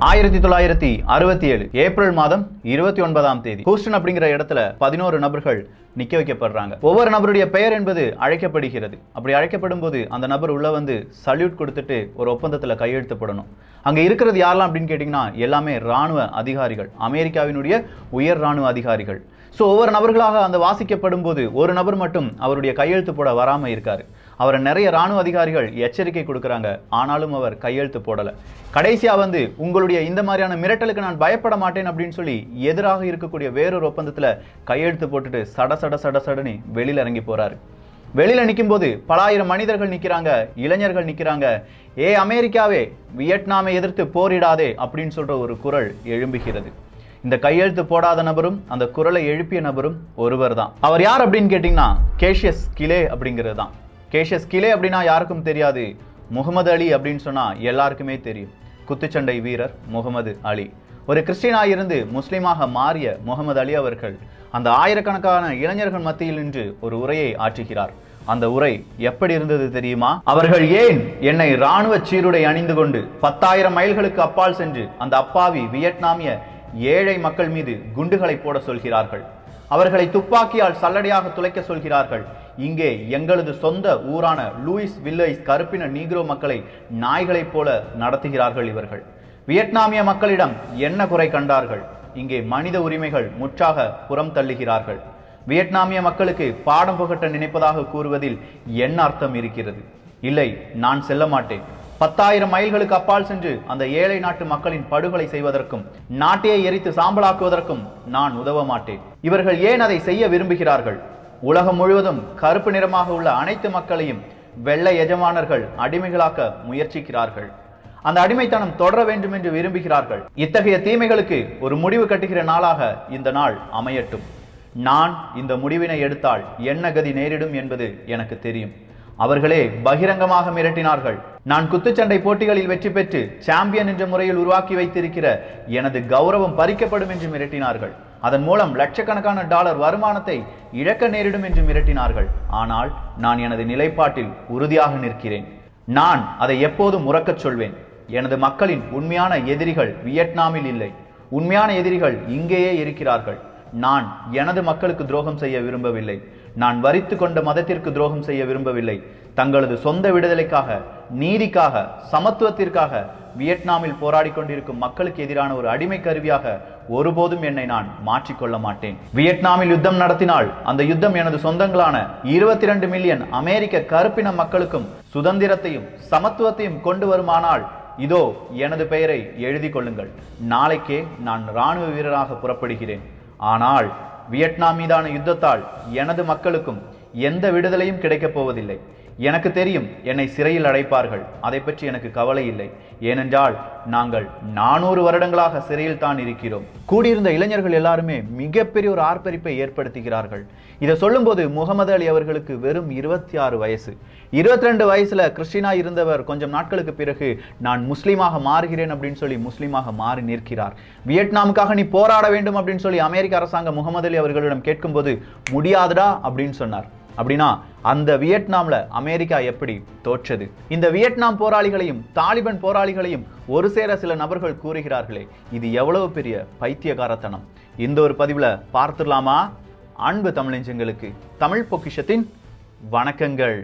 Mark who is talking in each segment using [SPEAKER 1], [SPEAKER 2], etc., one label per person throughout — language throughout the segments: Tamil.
[SPEAKER 1] ஆயிரத்தி தொள்ளாயிரத்தி அறுபத்தி ஏழு ஏப்ரல் மாதம் இருபத்தி ஒன்பதாம் தேதி ஹூஸ்டன் அப்படிங்கிற இடத்துல பதினோரு நபர்கள் நிக்க வைக்கப்படுறாங்க ஒவ்வொரு நபருடைய பெயர் என்பது அழைக்கப்படுகிறது அப்படி அழைக்கப்படும் போது அந்த நபர் உள்ள வந்து சல்யூட் கொடுத்துட்டு ஒரு ஒப்பந்தத்துல கையெழுத்து போடணும் அங்க இருக்கிறது யாரெல்லாம் அப்படின்னு கேட்டிங்கன்னா எல்லாமே ராணுவ அதிகாரிகள் அமெரிக்காவினுடைய உயர் ராணுவ அதிகாரிகள் ஸோ ஒவ்வொரு நபர்களாக அந்த வாசிக்கப்படும் போது ஒரு நபர் மட்டும் அவருடைய கையெழுத்து போட வராம இருக்காரு அவரை நிறைய ராணுவ அதிகாரிகள் எச்சரிக்கை கொடுக்குறாங்க ஆனாலும் அவர் கையெழுத்து போடல கடைசியா வந்து உங்களுடைய இந்த மாதிரியான மிரட்டலுக்கு நான் பயப்பட மாட்டேன் அப்படின்னு சொல்லி எதிராக இருக்கக்கூடிய வேறொரு ஒப்பந்தத்துல கையெழுத்து போட்டுட்டு சட சட சட சடனே வெளியில இறங்கி போறாரு வெளியில நிக்கும்போது பல ஆயிரம் மனிதர்கள் நிக்கிறாங்க இளைஞர்கள் நிக்கிறாங்க ஏ அமெரிக்காவே வியட்நாமை எதிர்த்து போரிடாதே அப்படின்னு சொல்ற ஒரு குரல் எழும்புகிறது இந்த கையெழுத்து போடாத நபரும் அந்த குரலை எழுப்பிய நபரும் ஒருவர் தான் அவர் யார் அப்படின்னு கேட்டிங்கன்னா கேஷியஸ் கிலே அப்படிங்கிறது தான் கேஷியஸ் கிலே அப்படின்னா யாருக்கும் தெரியாது முகமது அலி அப்படின்னு சொன்னா எல்லாருக்குமே தெரியும் குத்துச்சண்டை வீரர் முகமது அலி ஒரு கிறிஸ்டியனாக இருந்து முஸ்லீமாக மாறிய முகமது அலி அவர்கள் அந்த ஆயிரக்கணக்கான இளைஞர்கள் மத்தியில் நின்று ஒரு உரையை ஆற்றுகிறார் அந்த உரை எப்படி இருந்தது தெரியுமா அவர்கள் ஏன் என்னை ராணுவ சீருடை அணிந்து கொண்டு பத்தாயிரம் மைல்களுக்கு அப்பால் சென்று அந்த அப்பாவி வியட்நாமிய ஏழை மக்கள் மீது குண்டுகளை போட சொல்கிறார்கள் அவர்களை துப்பாக்கியால் சல்லடையாக துளைக்க சொல்கிறார்கள் இங்கே எங்களது சொந்த ஊரான லூயிஸ் வில்லைஸ் கருப்பின நீக்ரோ மக்களை நாய்களைப் போல நடத்துகிறார்கள் இவர்கள் வியட்நாமிய மக்களிடம் என்ன குறை கண்டார்கள் இங்கே மனித உரிமைகள் முற்றாக புறம் தள்ளுகிறார்கள் வியட்நாமிய மக்களுக்கு பாடம் புகட்ட நினைப்பதாக கூறுவதில் என்ன அர்த்தம் இருக்கிறது இல்லை நான் செல்ல மாட்டேன் பத்தாயிரம் மைல்களுக்கு அப்பால் சென்று அந்த ஏழை நாட்டு மக்களின் படுகொலை செய்வதற்கும் நாட்டையே எரித்து சாம்பலாக்குவதற்கும் நான் உதவ மாட்டேன் இவர்கள் ஏன் அதை செய்ய விரும்புகிறார்கள் உலகம் முழுவதும் கருப்பு நிறமாக உள்ள அனைத்து மக்களையும் வெள்ளை எஜமானர்கள் அடிமைகளாக்க முயற்சிக்கிறார்கள் அந்த அடிமைத்தனம் தொடர வேண்டும் என்று விரும்புகிறார்கள் இத்தகைய தீமைகளுக்கு ஒரு முடிவு கட்டுகிற நாளாக இந்த நாள் அமையட்டும் நான் இந்த முடிவினை எடுத்தால் என்ன கதி நேரிடும் என்பது எனக்கு தெரியும் அவர்களே பகிரங்கமாக மிரட்டினார்கள் நான் குத்துச்சண்டை போட்டிகளில் வெற்றி பெற்று சாம்பியன் என்ற முறையில் உருவாக்கி வைத்திருக்கிற எனது கௌரவம் பறிக்கப்படும் என்று மிரட்டினார்கள் அதன் மூலம் லட்சக்கணக்கான டாலர் வருமானத்தை இழக்க நேரிடும் என்று மிரட்டினார்கள் ஆனால் நான் எனது நிலைப்பாட்டில் உறுதியாக நிற்கிறேன் நான் அதை எப்போதும் உறக்கச் சொல்வேன் எனது மக்களின் உண்மையான எதிரிகள் வியட்நாமில் இல்லை உண்மையான எதிரிகள் இங்கேயே இருக்கிறார்கள் நான் எனது மக்களுக்கு துரோகம் செய்ய விரும்பவில்லை நான் வரித்து கொண்ட மதத்திற்கு துரோகம் செய்ய விரும்பவில்லை தங்களது சொந்த விடுதலைக்காக நீதிக்காக சமத்துவத்திற்காக வியட்நாமில் போராடி கொண்டிருக்கும் மக்களுக்கு எதிரான ஒரு அடிமை கருவியாக ஒருபோதும் என்னை நான் மாற்றிக்கொள்ள மாட்டேன் வியட்நாமில் யுத்தம் நடத்தினால் அந்த யுத்தம் எனது சொந்தங்களான இருபத்தி ரெண்டு மில்லியன் அமெரிக்க கருப்பின மக்களுக்கும் சுதந்திரத்தையும் சமத்துவத்தையும் கொண்டு வருமானால் இதோ எனது பெயரை எழுதி கொள்ளுங்கள் நாளைக்கே நான் இராணுவ வீரராக புறப்படுகிறேன் ஆனால் வியட்நாம் மீதான யுத்தத்தால் எனது மக்களுக்கும் எந்த விடுதலையும் கிடைக்கப் போவதில்லை எனக்கு தெரியும் என்னை சிறையில் அடைப்பார்கள் அதை பற்றி எனக்கு கவலை இல்லை ஏனென்றால் நாங்கள் நானூறு வருடங்களாக சிறையில் தான் இருக்கிறோம் கூடியிருந்த இளைஞர்கள் எல்லாருமே மிகப்பெரிய ஒரு ஆர்ப்பரிப்பை ஏற்படுத்துகிறார்கள் இதை சொல்லும்போது முகமது அலி அவர்களுக்கு வெறும் இருபத்தி ஆறு வயசு இருபத்தி ரெண்டு வயசுல கிறிஸ்டினா இருந்தவர் கொஞ்சம் நாட்களுக்கு பிறகு நான் முஸ்லீமாக மாறுகிறேன் அப்படின்னு சொல்லி முஸ்லீமாக மாறி நிற்கிறார் வியட்நாமுக்காக நீ போராட வேண்டும் அப்படின்னு சொல்லி அமெரிக்க அரசாங்கம் முகமது அலி அவர்களிடம் கேட்கும்போது முடியாதுடா அப்படின்னு சொன்னார் அப்படின்னா அந்த வியட்நாம்ல அமெரிக்கா எப்படி தோற்றது இந்த வியட்நாம் போராளிகளையும் தாலிபன் போராளிகளையும் ஒரு சேர சில நபர்கள் கூறுகிறார்களே இது எவ்வளவு பெரிய பைத்தியகாரத்தனம் இந்த ஒரு பதிவுல பார்த்துடலாமா அன்பு தமிழஞ்சங்களுக்கு தமிழ் பொக்கிஷத்தின் வணக்கங்கள்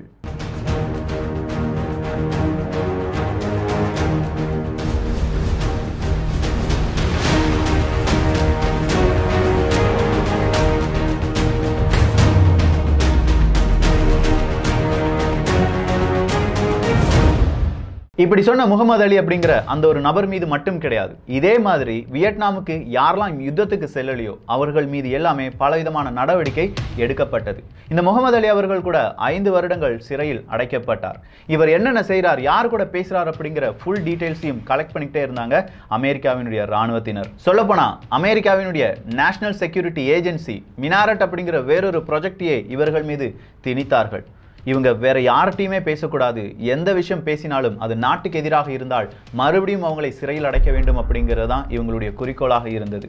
[SPEAKER 1] இப்படி சொன்ன முகமது அலி அப்படிங்கிற அந்த ஒரு நபர் மீது மட்டும் கிடையாது இதே மாதிரி வியட்நாமுக்கு யாரெல்லாம் யுத்தத்துக்கு செல்லலையோ அவர்கள் மீது எல்லாமே பலவிதமான நடவடிக்கை எடுக்கப்பட்டது இந்த முகமது அலி அவர்கள் கூட ஐந்து வருடங்கள் சிறையில் அடைக்கப்பட்டார் இவர் என்னென்ன செய்கிறார் யார் கூட பேசுறார் அப்படிங்கிற ஃபுல் டீடைல்ஸையும் கலெக்ட் பண்ணிக்கிட்டே இருந்தாங்க அமெரிக்காவினுடைய ராணுவத்தினர் சொல்லப்போனா அமெரிக்காவினுடைய நேஷனல் செக்யூரிட்டி ஏஜென்சி மினாரட் அப்படிங்கிற வேறொரு ப்ரொஜெக்டையே இவர்கள் மீது திணித்தார்கள் இவங்க வேற யார்கிட்டயுமே பேசக்கூடாது எந்த விஷயம் பேசினாலும் அது நாட்டுக்கு எதிராக இருந்தால் மறுபடியும் அவங்களை சிறையில் அடைக்க வேண்டும் அப்படிங்கிறது தான் இவங்களுடைய குறிக்கோளாக இருந்தது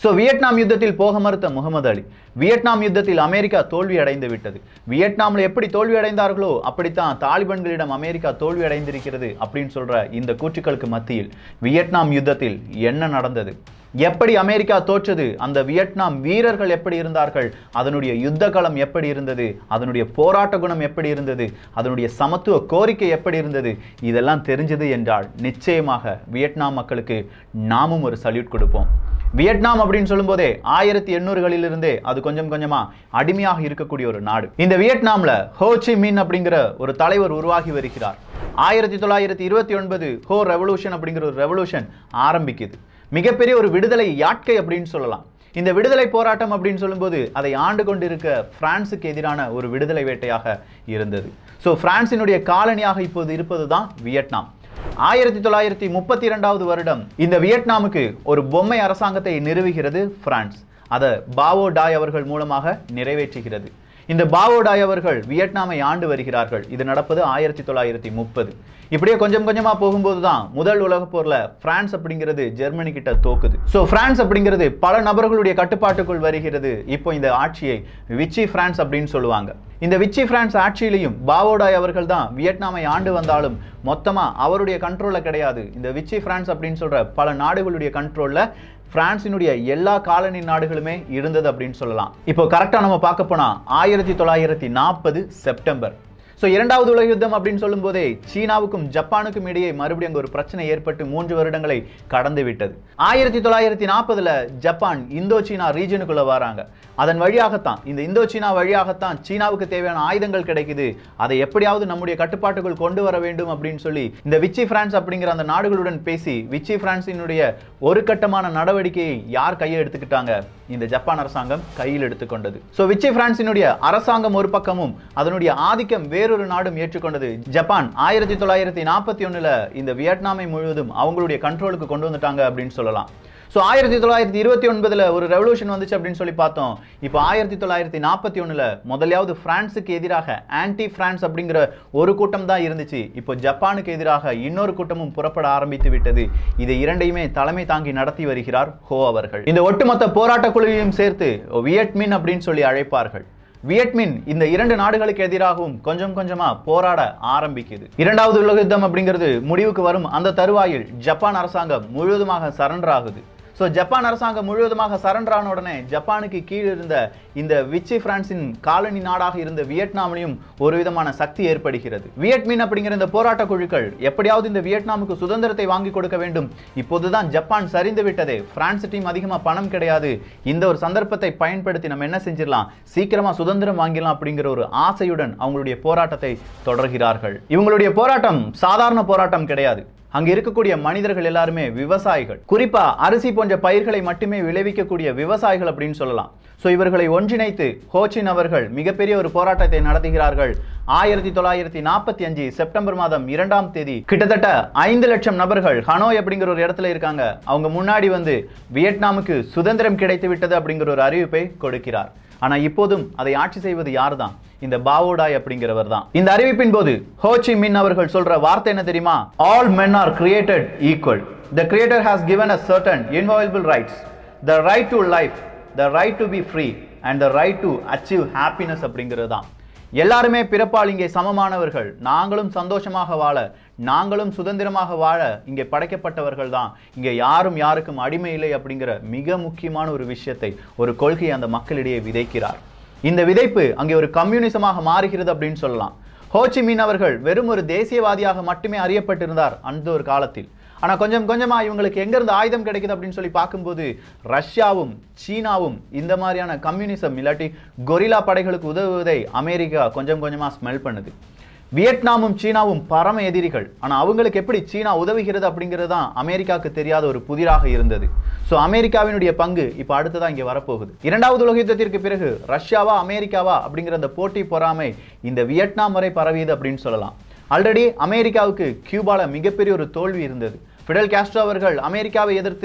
[SPEAKER 1] ஸோ வியட்நாம் யுத்தத்தில் போக மறுத்த முகமது அலி வியட்நாம் யுத்தத்தில் அமெரிக்கா தோல்வி அடைந்து விட்டது வியட்நாமில் எப்படி தோல்வி அடைந்தார்களோ அப்படித்தான் தாலிபான்களிடம் அமெரிக்கா தோல்வி அடைந்திருக்கிறது அப்படின்னு சொல்ற இந்த கூற்றுக்களுக்கு மத்தியில் வியட்நாம் யுத்தத்தில் என்ன நடந்தது எப்படி அமெரிக்கா தோற்றது அந்த வியட்நாம் வீரர்கள் எப்படி இருந்தார்கள் அதனுடைய யுத்த களம் எப்படி இருந்தது அதனுடைய போராட்ட குணம் எப்படி இருந்தது அதனுடைய சமத்துவ கோரிக்கை எப்படி இருந்தது இதெல்லாம் தெரிஞ்சது என்றால் நிச்சயமாக வியட்நாம் மக்களுக்கு நாமும் ஒரு சல்யூட் கொடுப்போம் வியட்நாம் அப்படின்னு சொல்லும்போதே ஆயிரத்தி எண்ணூறுகளிலிருந்தே அது கொஞ்சம் கொஞ்சமா அடிமையாக இருக்கக்கூடிய ஒரு நாடு இந்த வியட்நாம்ல ஹோச்சி மின் அப்படிங்கிற ஒரு தலைவர் உருவாகி வருகிறார் ஆயிரத்தி தொள்ளாயிரத்தி இருபத்தி ஒன்பது ஹோ ரெவல்யூஷன் அப்படிங்கிற ஒரு ரெவல்யூஷன் ஆரம்பிக்குது மிகப்பெரிய ஒரு விடுதலை யாட்கை அப்படின்னு சொல்லலாம் இந்த விடுதலை போராட்டம் அப்படின்னு சொல்லும்போது அதை ஆண்டு கொண்டிருக்க பிரான்சுக்கு எதிரான ஒரு விடுதலை வேட்டையாக இருந்தது ஸோ பிரான்சினுடைய காலனியாக இப்போது இருப்பது தான் வியட்நாம் ஆயிரத்தி தொள்ளாயிரத்தி முப்பத்தி இரண்டாவது வருடம் இந்த வியட்நாமுக்கு ஒரு பொம்மை அரசாங்கத்தை நிறுவுகிறது பிரான்ஸ் அதை பாவோ டாய் அவர்கள் மூலமாக நிறைவேற்றுகிறது இந்த பாவோ டாய் அவர்கள் வியட்நாமை ஆண்டு வருகிறார்கள் இது நடப்பது ஆயிரத்தி தொள்ளாயிரத்தி முப்பது இப்படியே கொஞ்சம் கொஞ்சமா போகும்போது தான் முதல் உலகப் போர்ல பிரான்ஸ் அப்படிங்கிறது ஜெர்மனி கிட்ட தோக்குது ஸோ பிரான்ஸ் அப்படிங்கிறது பல நபர்களுடைய கட்டுப்பாட்டுக்குள் வருகிறது இப்போ இந்த ஆட்சியை விச்சி பிரான்ஸ் அப்படின்னு சொல்லுவாங்க இந்த விச்சி பிரான்ஸ் ஆட்சியிலையும் பாவோடாய் அவர்கள் தான் வியட்நாமை ஆண்டு வந்தாலும் மொத்தமா அவருடைய கண்ட்ரோல்ல கிடையாது இந்த விச்சி பிரான்ஸ் அப்படின்னு சொல்ற பல நாடுகளுடைய கண்ட்ரோல்ல பிரான்சினுடைய எல்லா காலனி நாடுகளுமே இருந்தது அப்படின்னு சொல்லலாம் இப்போ கரெக்டாக நம்ம பார்க்க போனா ஆயிரத்தி தொள்ளாயிரத்தி நாற்பது செப்டம்பர் ஸோ இரண்டாவது உலக யுத்தம் அப்படின்னு சொல்லும்போதே சீனாவுக்கும் ஜப்பானுக்கும் இடையே மறுபடியும் அங்கே ஒரு பிரச்சனை ஏற்பட்டு மூன்று வருடங்களை கடந்து விட்டது ஆயிரத்தி தொள்ளாயிரத்தி நாற்பதுல ஜப்பான் இந்தோ சீனா ரீஜனுக்குள்ள வராங்க அதன் வழியாகத்தான் இந்த இந்தோ சீனா வழியாகத்தான் சீனாவுக்கு தேவையான ஆயுதங்கள் கிடைக்குது அதை எப்படியாவது நம்முடைய கட்டுப்பாட்டுக்குள் கொண்டு வர வேண்டும் அப்படின்னு சொல்லி இந்த விச்சி பிரான்ஸ் அப்படிங்கிற அந்த நாடுகளுடன் பேசி விச்சி பிரான்சினுடைய ஒரு கட்டமான நடவடிக்கையை யார் கையில் எடுத்துக்கிட்டாங்க இந்த ஜப்பான் அரசாங்கம் கையில் எடுத்துக்கொண்டது ஸோ விச்சி பிரான்சினுடைய அரசாங்கம் ஒரு பக்கமும் அதனுடைய ஆதிக்கம் வேறொரு நாடும் ஏற்றுக்கொண்டது ஜப்பான் ஆயிரத்தி தொள்ளாயிரத்தி நாற்பத்தி ஒண்ணுல இந்த வியட்நாமை முழுவதும் அவங்களுடைய கண்ட்ரோலுக்கு கொண்டு வந்துட்டாங்க அப்படின்னு சொல்லலாம் ஸோ ஆயிரத்தி தொள்ளாயிரத்தி இருபத்தி ஒன்பதுல ஒரு ரெவல்யூஷன் வந்துச்சு அப்படின்னு சொல்லி பார்த்தோம் இப்போ ஆயிரத்தி தொள்ளாயிரத்தி நாற்பத்தி ஒண்ணுல முதலையாவது பிரான்ஸுக்கு எதிராக ஆன்டி பிரான்ஸ் அப்படிங்கிற ஒரு கூட்டம் தான் இருந்துச்சு இப்போ ஜப்பானுக்கு எதிராக இன்னொரு கூட்டமும் புறப்பட ஆரம்பித்து விட்டது இதை இரண்டையுமே தலைமை தாங்கி நடத்தி வருகிறார் ஹோ அவர்கள் இந்த ஒட்டுமொத்த போராட்ட குழுவையும் சேர்த்து வியட்மின் அப்படின்னு சொல்லி அழைப்பார்கள் வியட்மின் இந்த இரண்டு நாடுகளுக்கு எதிராகவும் கொஞ்சம் கொஞ்சமா போராட ஆரம்பிக்குது இரண்டாவது உலக யுத்தம் அப்படிங்கிறது முடிவுக்கு வரும் அந்த தருவாயில் ஜப்பான் அரசாங்கம் முழுவதுமாக சரண்டர் ஆகுது ஸோ ஜப்பான் அரசாங்கம் முழுவதுமாக சரண்டர் ஆன உடனே ஜப்பானுக்கு கீழ் இருந்த இந்த விச்சி பிரான்சின் காலனி நாடாக இருந்த வியட்நாமிலையும் ஒரு விதமான சக்தி ஏற்படுகிறது வியட்மின் அப்படிங்கிற இந்த போராட்ட குழுக்கள் எப்படியாவது இந்த வியட்நாமுக்கு சுதந்திரத்தை வாங்கி கொடுக்க வேண்டும் இப்போதுதான் ஜப்பான் சரிந்து விட்டதே பிரான்ஸ் டீம் அதிகமா பணம் கிடையாது இந்த ஒரு சந்தர்ப்பத்தை பயன்படுத்தி நம்ம என்ன செஞ்சிடலாம் சீக்கிரமா சுதந்திரம் வாங்கிடலாம் அப்படிங்கிற ஒரு ஆசையுடன் அவங்களுடைய போராட்டத்தை தொடர்கிறார்கள் இவங்களுடைய போராட்டம் சாதாரண போராட்டம் கிடையாது அங்க இருக்கக்கூடிய மனிதர்கள் எல்லாருமே விவசாயிகள் குறிப்பா அரிசி போன்ற பயிர்களை மட்டுமே விளைவிக்கக்கூடிய விவசாயிகள் அப்படின்னு சொல்லலாம் ஸோ இவர்களை ஒன்றிணைத்து ஹோச்சின் அவர்கள் மிகப்பெரிய ஒரு போராட்டத்தை நடத்துகிறார்கள் ஆயிரத்தி தொள்ளாயிரத்தி நாற்பத்தி அஞ்சு செப்டம்பர் மாதம் இரண்டாம் தேதி கிட்டத்தட்ட ஐந்து லட்சம் நபர்கள் ஹனோய் அப்படிங்கிற ஒரு இடத்துல இருக்காங்க அவங்க முன்னாடி வந்து வியட்நாமுக்கு சுதந்திரம் கிடைத்து விட்டது அப்படிங்கிற ஒரு அறிவிப்பை கொடுக்கிறார் ஆனா இப்போதும் அதை ஆட்சி செய்வது யார்தான் இந்த பாவோடாய் அப்படிங்கிறவர் தான் இந்த அறிவிப்பின் போது ஹோச்சி மின் அவர்கள் சொல்ற வார்த்தை என்ன தெரியுமா all men are created equal the creator has given us certain inviolable rights the right to life the right to be free and the right to achieve happiness அப்படிங்கிறது தான் எல்லாருமே பிறப்பால் இங்கே சமமானவர்கள் நாங்களும் சந்தோஷமாக வாழ நாங்களும் சுதந்திரமாக வாழ இங்கே படைக்கப்பட்டவர்கள் தான் இங்கே யாரும் யாருக்கும் அடிமை இல்லை அப்படிங்கிற மிக முக்கியமான ஒரு விஷயத்தை ஒரு கொள்கையை அந்த மக்களிடையே விதைக்கிறார் இந்த விதைப்பு அங்கே ஒரு கம்யூனிசமாக மாறுகிறது அப்படின்னு சொல்லலாம் ஹோச்சி மீன் அவர்கள் வெறும் ஒரு தேசியவாதியாக மட்டுமே அறியப்பட்டிருந்தார் அந்த ஒரு காலத்தில் ஆனா கொஞ்சம் கொஞ்சமா இவங்களுக்கு எங்கிருந்து ஆயுதம் கிடைக்குது அப்படின்னு சொல்லி பார்க்கும்போது ரஷ்யாவும் சீனாவும் இந்த மாதிரியான கம்யூனிசம் இல்லாட்டி கொரில்லா படைகளுக்கு உதவுவதை அமெரிக்கா கொஞ்சம் கொஞ்சமா ஸ்மெல் பண்ணுது வியட்நாமும் சீனாவும் பரம எதிரிகள் ஆனா அவங்களுக்கு எப்படி சீனா உதவுகிறது அப்படிங்கிறது தான் அமெரிக்காவுக்கு தெரியாத ஒரு புதிராக இருந்தது ஸோ அமெரிக்காவினுடைய பங்கு இப்போ அடுத்ததான் இங்கே வரப்போகுது இரண்டாவது உலக யுத்தத்திற்கு பிறகு ரஷ்யாவா அமெரிக்காவா அப்படிங்கிற அந்த போட்டி பொறாமை இந்த வியட்நாம் வரை பரவியது அப்படின்னு சொல்லலாம் ஆல்ரெடி அமெரிக்காவுக்கு கியூபால மிகப்பெரிய ஒரு தோல்வி இருந்தது ஃபிடல் காஸ்ட்ரோ அவர்கள் அமெரிக்காவை எதிர்த்து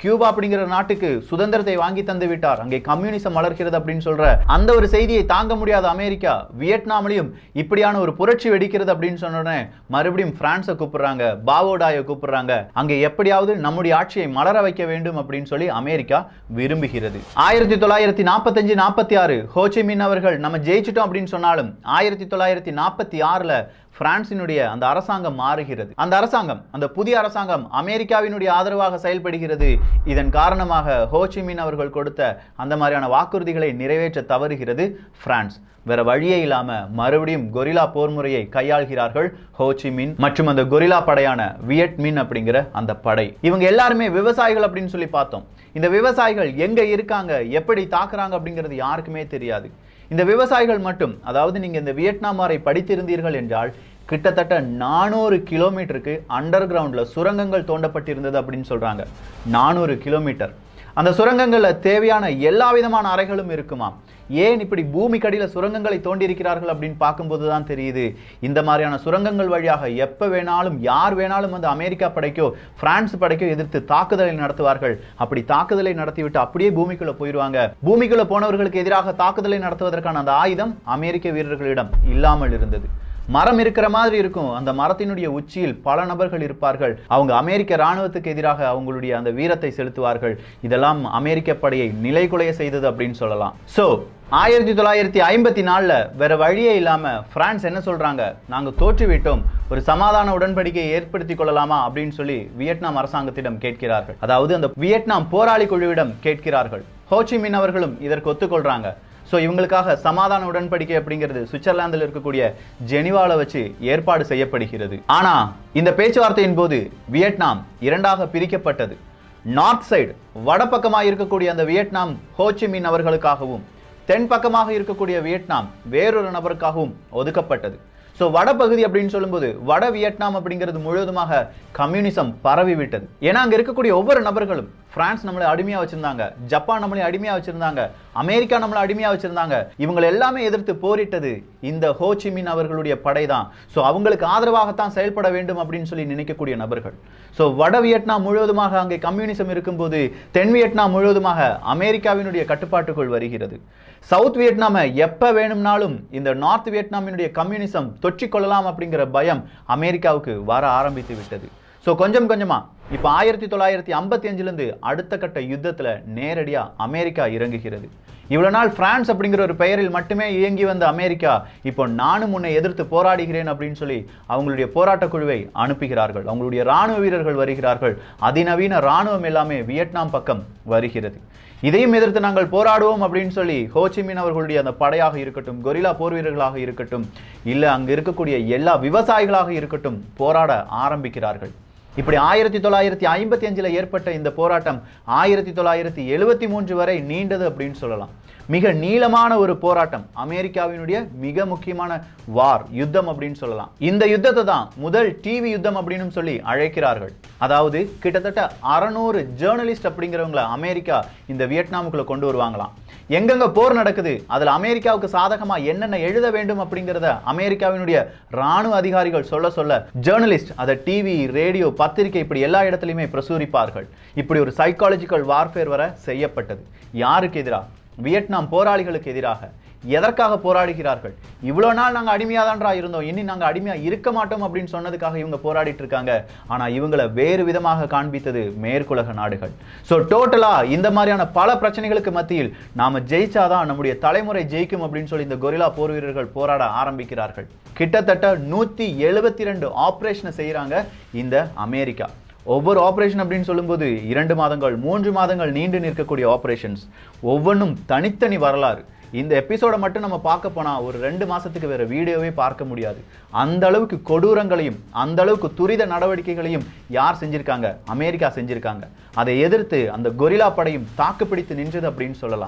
[SPEAKER 1] கியூபா அப்படிங்கிற நாட்டுக்கு சுதந்திரத்தை வாங்கி தந்து விட்டார் அங்கே கம்யூனிசம் வளர்க்கிறது அப்படின்னு சொல்ற அந்த ஒரு செய்தியை தாங்க முடியாத அமெரிக்கா வியட்நாம்லயும் இப்படியான ஒரு புரட்சி வெடிக்கிறது அப்படின்னு சொன்ன உடனே மறுபடியும் பிரான்ஸை கூப்பிடுறாங்க பாவோடாயை கூப்பிடுறாங்க அங்கே எப்படியாவது நம்முடைய ஆட்சியை மலர வைக்க வேண்டும் அப்படின்னு சொல்லி அமெரிக்கா விரும்புகிறது ஆயிரத்தி தொள்ளாயிரத்தி நாற்பத்தஞ்சு நாற்பத்தி ஆறு ஹோச்சிமின் அவர்கள் நம்ம ஜெயிச்சிட்டோம் அப்படின்னு சொன்னாலும் ஆயிரத்தி தொள்ளாயிரத்தி நாற்பத்தி ஆறுல பிரான்சினுடைய அந்த அரசாங்கம் மாறுகிறது அந்த அரசாங்கம் அந்த புதிய அரசாங்கம் அமெரிக்காவினுடைய ஆதரவாக செயல்படுகிறது இதன் காரணமாக ஹோச்சிமின் அவர்கள் கொடுத்த அந்த மாதிரியான வாக்குறுதிகளை நிறைவேற்ற தவறுகிறது பிரான்ஸ் வேற வழியே இல்லாம மறுபடியும் கொரில்லா போர் முறையை கையாள்கிறார்கள் ஹோச்சிமின் மற்றும் அந்த கொரில்லா படையான வியட்மின் அப்படிங்கிற அந்த படை இவங்க எல்லாருமே விவசாயிகள் அப்படின்னு சொல்லி பார்த்தோம் இந்த விவசாயிகள் எங்க இருக்காங்க எப்படி தாக்குறாங்க அப்படிங்கிறது யாருக்குமே தெரியாது இந்த விவசாயிகள் மட்டும் அதாவது நீங்க இந்த வியட்நாம் வாரை படித்திருந்தீர்கள் என்றால் கிட்டத்தட்ட நானூறு கிலோமீட்டருக்கு அண்டர் கிரவுண்டில் சுரங்கங்கள் தோண்டப்பட்டிருந்தது அப்படின்னு சொல்றாங்க நானூறு கிலோமீட்டர் அந்த சுரங்கங்களில் தேவையான எல்லா விதமான அறைகளும் இருக்குமா ஏன் இப்படி பூமிக்கடியில் சுரங்கங்களை தோண்டியிருக்கிறார்கள் அப்படின்னு பார்க்கும்போது தான் தெரியுது இந்த மாதிரியான சுரங்கங்கள் வழியாக எப்போ வேணாலும் யார் வேணாலும் வந்து அமெரிக்கா படைக்கோ பிரான்ஸ் படைக்கோ எதிர்த்து தாக்குதலை நடத்துவார்கள் அப்படி தாக்குதலை நடத்திவிட்டு அப்படியே பூமிக்குள்ள போயிடுவாங்க பூமிக்குள்ள போனவர்களுக்கு எதிராக தாக்குதலை நடத்துவதற்கான அந்த ஆயுதம் அமெரிக்க வீரர்களிடம் இல்லாமல் இருந்தது மரம் இருக்கிற மாதிரி இருக்கும் அந்த மரத்தினுடைய உச்சியில் பல நபர்கள் இருப்பார்கள் அவங்க அமெரிக்க ராணுவத்துக்கு எதிராக அவங்களுடைய அந்த வீரத்தை செலுத்துவார்கள் இதெல்லாம் அமெரிக்க படையை நிலைகுலைய செய்தது அப்படின்னு சொல்லலாம் சோ ஆயிரத்தி தொள்ளாயிரத்தி ஐம்பத்தி நாலில் வேற வழியே இல்லாம பிரான்ஸ் என்ன சொல்றாங்க நாங்க தோற்று விட்டோம் ஒரு சமாதான உடன்படிக்கையை ஏற்படுத்திக் கொள்ளலாமா அப்படின்னு சொல்லி வியட்நாம் அரசாங்கத்திடம் கேட்கிறார்கள் அதாவது அந்த வியட்நாம் போராளி குழுவிடம் கேட்கிறார்கள் ஹோச்சிமின் அவர்களும் இதற்கு ஒத்துக்கொள்றாங்க ஸோ இவங்களுக்காக சமாதான உடன்படிக்கை அப்படிங்கிறது சுவிட்சர்லாந்தில் இருக்கக்கூடிய ஜெனிவால வச்சு ஏற்பாடு செய்யப்படுகிறது ஆனா இந்த பேச்சுவார்த்தையின் போது வியட்நாம் இரண்டாக பிரிக்கப்பட்டது நார்த் சைடு வடபக்கமாக இருக்கக்கூடிய அந்த வியட்நாம் ஹோச்சிமின் அவர்களுக்காகவும் தென் பக்கமாக இருக்கக்கூடிய வியட்நாம் வேறொரு நபருக்காகவும் ஒதுக்கப்பட்டது ஸோ வடபகுதி அப்படின்னு சொல்லும்போது வட வியட்நாம் அப்படிங்கிறது முழுவதுமாக கம்யூனிசம் பரவி விட்டது ஏன்னா அங்க இருக்கக்கூடிய ஒவ்வொரு நபர்களும் பிரான்ஸ் நம்மளை அடிமையா வச்சிருந்தாங்க ஜப்பான் நம்மளை அடிமையா வச்சிருந்தாங்க அமெரிக்கா நம்மளை அடிமையா வச்சிருந்தாங்க இவங்களை எல்லாமே எதிர்த்து போரிட்டது இந்த ஹோச்சிமின் அவர்களுடைய படை தான் ஸோ அவங்களுக்கு ஆதரவாகத்தான் செயல்பட வேண்டும் அப்படின்னு சொல்லி நினைக்கக்கூடிய நபர்கள் ஸோ வட வியட்நாம் முழுவதுமாக அங்கே கம்யூனிசம் இருக்கும்போது தென் வியட்நாம் முழுவதுமாக அமெரிக்காவினுடைய கட்டுப்பாட்டுக்குள் வருகிறது சவுத் வியட்நாமை எப்ப வேணும்னாலும் இந்த நார்த் வியட்நாமினுடைய கம்யூனிசம் தொற்றிக்கொள்ளலாம் அப்படிங்கிற பயம் அமெரிக்காவுக்கு வர ஆரம்பித்து விட்டது ஸோ கொஞ்சம் கொஞ்சமா இப்போ ஆயிரத்தி தொள்ளாயிரத்தி ஐம்பத்தி அஞ்சுலேருந்து அடுத்த கட்ட யுத்தத்துல நேரடியா அமெரிக்கா இறங்குகிறது இவ்வளவு நாள் பிரான்ஸ் அப்படிங்கிற ஒரு பெயரில் மட்டுமே இயங்கி வந்த அமெரிக்கா இப்போ நானும் உன்னை எதிர்த்து போராடுகிறேன் அப்படின்னு சொல்லி அவங்களுடைய போராட்ட குழுவை அனுப்புகிறார்கள் அவங்களுடைய ராணுவ வீரர்கள் வருகிறார்கள் அதிநவீன ராணுவம் எல்லாமே வியட்நாம் பக்கம் வருகிறது இதையும் எதிர்த்து நாங்கள் போராடுவோம் அப்படின்னு சொல்லி ஹோச்சிமின் அவர்களுடைய அந்த படையாக இருக்கட்டும் கொரில்லா போர் வீரர்களாக இருக்கட்டும் இல்ல அங்க இருக்கக்கூடிய எல்லா விவசாயிகளாக இருக்கட்டும் போராட ஆரம்பிக்கிறார்கள் இப்படி ஆயிரத்தி தொள்ளாயிரத்தி ஐம்பத்தி அஞ்சுல ஏற்பட்ட இந்த போராட்டம் ஆயிரத்தி தொள்ளாயிரத்தி எழுபத்தி மூன்று வரை நீண்டது அப்படின்னு சொல்லலாம் மிக நீளமான ஒரு போராட்டம் அமெரிக்காவினுடைய மிக முக்கியமான வார் யுத்தம் அப்படின்னு சொல்லலாம் இந்த யுத்தத்தை தான் முதல் டிவி யுத்தம் அப்படின்னு சொல்லி அழைக்கிறார்கள் அதாவது கிட்டத்தட்ட அறநூறு ஜேர்னலிஸ்ட் அப்படிங்கிறவங்கள அமெரிக்கா இந்த வியட்நாமுக்குள்ள கொண்டு வருவாங்களாம் எங்கெங்க போர் நடக்குது அதுல அமெரிக்காவுக்கு சாதகமா என்னென்ன எழுத வேண்டும் அப்படிங்கிறத அமெரிக்காவினுடைய ராணுவ அதிகாரிகள் சொல்ல சொல்ல ஜேர்னலிஸ்ட் அதை டிவி ரேடியோ பத்திரிகை இப்படி எல்லா இடத்துலையுமே பிரசுரிப்பார்கள் இப்படி ஒரு சைக்காலஜிக்கல் வார்ஃபேர் வர செய்யப்பட்டது யாருக்கு எதிராக வியட்நாம் போராளிகளுக்கு எதிராக எதற்காக போராடுகிறார்கள் இவ்வளோ நாள் நாங்கள் அடிமையாக தான்றா இருந்தோம் இனி நாங்கள் அடிமையாக இருக்க மாட்டோம் அப்படின்னு சொன்னதுக்காக இவங்க போராடிட்டு இருக்காங்க ஆனால் இவங்களை வேறு விதமாக காண்பித்தது மேற்குலக நாடுகள் ஸோ டோட்டலாக இந்த மாதிரியான பல பிரச்சனைகளுக்கு மத்தியில் நாம் ஜெயிச்சாதான் நம்முடைய தலைமுறை ஜெயிக்கும் அப்படின்னு சொல்லி இந்த கொரில்லா போர் வீரர்கள் போராட ஆரம்பிக்கிறார்கள் கிட்டத்தட்ட நூற்றி எழுபத்தி ரெண்டு ஆப்ரேஷனை செய்கிறாங்க இந்த அமெரிக்கா ஒவ்வொரு ஆப்ரேஷன் அப்படின்னு சொல்லும்போது இரண்டு மாதங்கள் மூன்று மாதங்கள் நீண்டு நிற்கக்கூடிய ஆப்ரேஷன்ஸ் ஒவ்வொன்றும் தனித்தனி வரலாறு இந்த எபிசோடை மட்டும் நம்ம பார்க்க போனா ஒரு ரெண்டு மாசத்துக்கு வேற வீடியோவே பார்க்க முடியாது அந்த அளவுக்கு கொடூரங்களையும் அந்த அளவுக்கு துரித நடவடிக்கைகளையும் யார் செஞ்சிருக்காங்க அமெரிக்கா செஞ்சிருக்காங்க அதை எதிர்த்து அந்த கொரில்லா படையும் தாக்குப்பிடித்து நின்றது அப்படின்னு சொல்லலாம்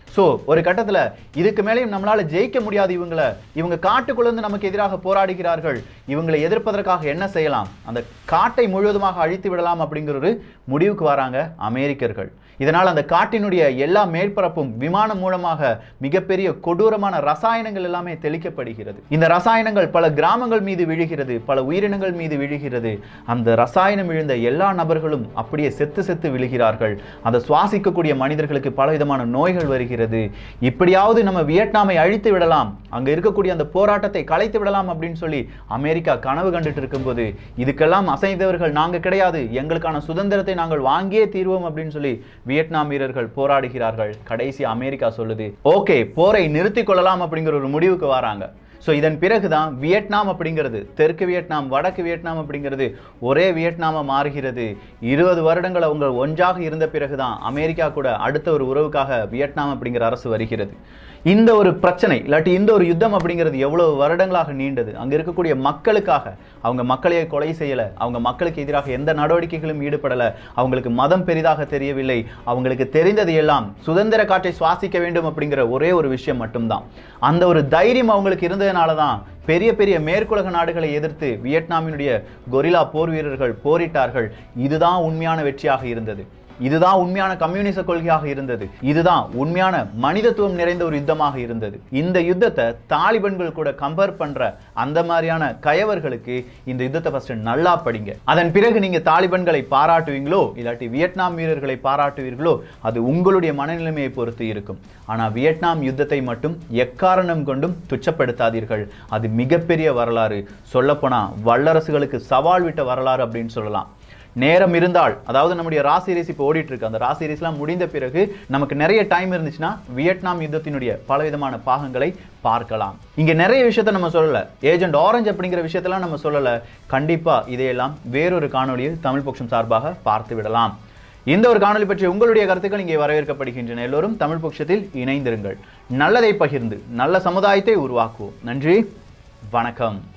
[SPEAKER 1] ஸோ ஒரு கட்டத்தில் இதுக்கு மேலேயும் நம்மளால ஜெயிக்க முடியாது இவங்களை இவங்க காட்டுக்குள்ள இருந்து நமக்கு எதிராக போராடுகிறார்கள் இவங்களை எதிர்ப்பதற்காக என்ன செய்யலாம் அந்த காட்டை முழுவதுமாக அழித்து விடலாம் அப்படிங்கிற ஒரு முடிவுக்கு வராங்க அமெரிக்கர்கள் இதனால் அந்த காட்டினுடைய எல்லா மேற்பரப்பும் விமானம் மூலமாக மிகப்பெரிய கொடூரமான ரசாயனங்கள் எல்லாமே தெளிக்கப்படுகிறது இந்த ரசாயனங்கள் பல கிராமங்கள் மீது விழுகிறது பல உயிரினங்கள் மீது விழுகிறது அந்த ரசாயனம் விழுந்த எல்லா நபர்களும் அப்படியே செத்து செத்து விழுகிறார்கள் அந்த சுவாசிக்கக்கூடிய மனிதர்களுக்கு பலவிதமான நோய்கள் வருகிறது இப்படியாவது நம்ம வியட்நாமை அழித்து விடலாம் அங்க இருக்கக்கூடிய அந்த போராட்டத்தை கலைத்து விடலாம் அப்படின்னு சொல்லி அமெரிக்கா கனவு கண்டுட்டு இருக்கும்போது இதுக்கெல்லாம் அசைந்தவர்கள் நாங்க கிடையாது எங்களுக்கான சுதந்திரத்தை நாங்கள் வாங்கியே தீர்வோம் அப்படின்னு சொல்லி வியட்நாம் வீரர்கள் போராடுகிறார்கள் கடைசி அமெரிக்கா சொல்லுது ஓகே போரை நிறுத்திக் கொள்ளலாம் அப்படிங்கிற ஒரு முடிவுக்கு வராங்க ஸோ இதன் பிறகு தான் வியட்நாம் அப்படிங்கிறது தெற்கு வியட்நாம் வடக்கு வியட்நாம் அப்படிங்கிறது ஒரே வியட்நாமா மாறுகிறது இருபது வருடங்கள் அவங்க ஒன்றாக இருந்த பிறகு தான் அமெரிக்கா கூட அடுத்த ஒரு உறவுக்காக வியட்நாம் அப்படிங்கிற அரசு வருகிறது இந்த ஒரு பிரச்சனை இல்லாட்டி இந்த ஒரு யுத்தம் அப்படிங்கிறது எவ்வளவு வருடங்களாக நீண்டது அங்க இருக்கக்கூடிய மக்களுக்காக அவங்க மக்களையே கொலை செய்யல அவங்க மக்களுக்கு எதிராக எந்த நடவடிக்கைகளும் ஈடுபடல அவங்களுக்கு மதம் பெரிதாக தெரியவில்லை அவங்களுக்கு தெரிந்தது எல்லாம் சுதந்திர காற்றை சுவாசிக்க வேண்டும் அப்படிங்கிற ஒரே ஒரு விஷயம் மட்டும்தான் அந்த ஒரு தைரியம் அவங்களுக்கு இருந்ததுனால தான் பெரிய பெரிய மேற்குலக நாடுகளை எதிர்த்து வியட்நாமினுடைய கொரில்லா போர் வீரர்கள் போரிட்டார்கள் இதுதான் உண்மையான வெற்றியாக இருந்தது இதுதான் உண்மையான கம்யூனிச கொள்கையாக இருந்தது இதுதான் உண்மையான மனிதத்துவம் நிறைந்த ஒரு யுத்தமாக இருந்தது இந்த யுத்தத்தை தாலிபன்கள் கூட கம்பேர் பண்ற அந்த மாதிரியான கயவர்களுக்கு இந்த யுத்தத்தை ஃபர்ஸ்ட் நல்லா படிங்க அதன் பிறகு நீங்க தாலிபன்களை பாராட்டுவீங்களோ இல்லாட்டி வியட்நாம் வீரர்களை பாராட்டுவீர்களோ அது உங்களுடைய மனநிலைமையை பொறுத்து இருக்கும் ஆனா வியட்நாம் யுத்தத்தை மட்டும் எக்காரணம் கொண்டும் துச்சப்படுத்தாதீர்கள் அது மிகப்பெரிய வரலாறு சொல்லப்போனா வல்லரசுகளுக்கு சவால் விட்ட வரலாறு அப்படின்னு சொல்லலாம் நேரம் இருந்தால் அதாவது நம்முடைய ரா சீரிஸ் இப்போ ஓடிட்டு இருக்கு அந்த ரா சீரிஸ்லாம் முடிந்த பிறகு நமக்கு நிறைய டைம் இருந்துச்சுன்னா வியட்நாம் யுத்தத்தினுடைய பலவிதமான பாகங்களை பார்க்கலாம் இங்க நிறைய விஷயத்த நம்ம சொல்லல ஏஜென்ட் ஆரஞ்சு அப்படிங்கிற விஷயத்தெல்லாம் நம்ம சொல்லல கண்டிப்பா இதையெல்லாம் வேறொரு காணொளியில் தமிழ் பட்சம் சார்பாக பார்த்து விடலாம் இந்த ஒரு காணொளி பற்றி உங்களுடைய கருத்துக்கள் இங்கே வரவேற்கப்படுகின்றன எல்லோரும் தமிழ் பட்சத்தில் இணைந்திருங்கள் நல்லதை பகிர்ந்து நல்ல சமுதாயத்தை உருவாக்குவோம் நன்றி வணக்கம்